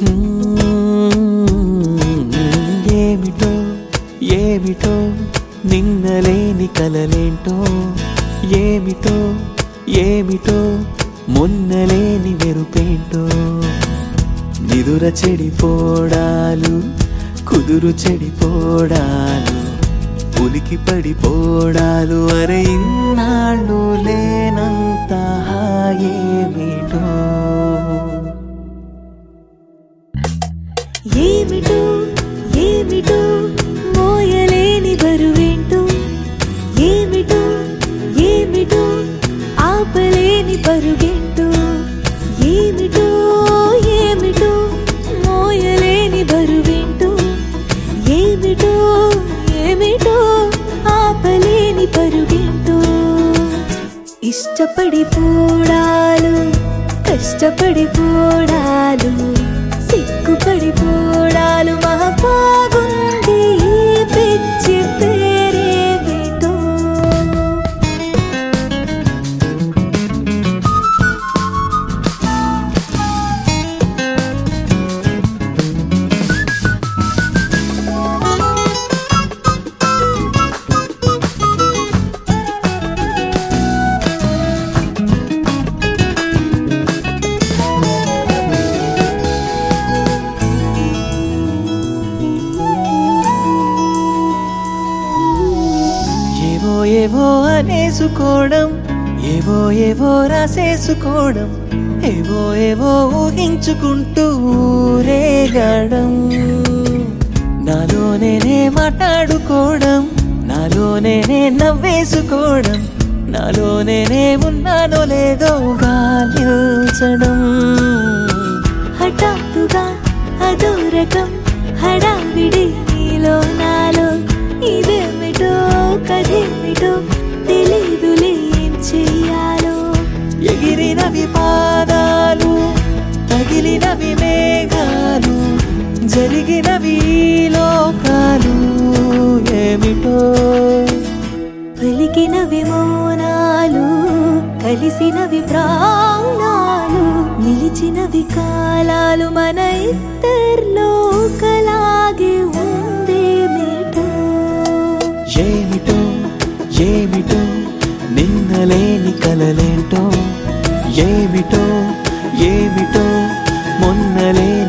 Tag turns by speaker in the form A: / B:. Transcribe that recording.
A: ఏమిటో ఏమిటో నిన్నలేని కలలేంటో ఏమిటో ఏమిటో మొన్నలేని మెరుపేంటో నిదుర చెడిపోడాలు కుదురు చెడిపోడాలు ఉలికి పడిపోడాలు అరే ఇన్నాళ్ళు లేనంత హాయేమిటో
B: ఏమిటో ఏమిటో మోయలేని బరువేంటో ఏమిటో ఏమిటో ఆపలేని పరుగేంటో ఏమిటో ఏమిటో మోయలేని బరువేంటో ఏమిటో ఏమిటో ఆపలేని పరుగేంటో ఇష్టపడి పోడాలు కష్టపడి పోడాలు సిగ్గుపడి పోడాలు మహా బాగుంది ఈ పిచ్చి పేరేమిటో
A: ఏవో ఏవో అనేసుకోవడం ఏవో ఏవో రాసేసుకోవడం ఏవో ఏవో ఊహించుకుంటూ ఊరేగడం నాలో నేనే మాట్లాడుకోవడం నాలో నేనే నవ్వేసుకోవడం నాలో నేనే ఉన్నానో లేదో గాలించడం
B: హఠాత్తుగా అదో రకం హడావిడి నీలో నాలో ఇదేమిటో కదేమిటో తెలీదులే ఏం చెయ్యాలో
A: ఎగిరినవి పాదాలు తగిలినవి మేఘాలు జరిగినవి ఈ లోకాలు ఏమిటో
B: పలికినవి మౌనాలు కలిసినవి ప్రాణాలు నిలిచినవి కాలాలు మన ఇద్దర్లో ఒకలాగే ఉందేమిటో
A: ఏమిటో ఏమిటో నిన్నలేని కలలేంటో ఏమిటో ఏమిటో మొన్నలేని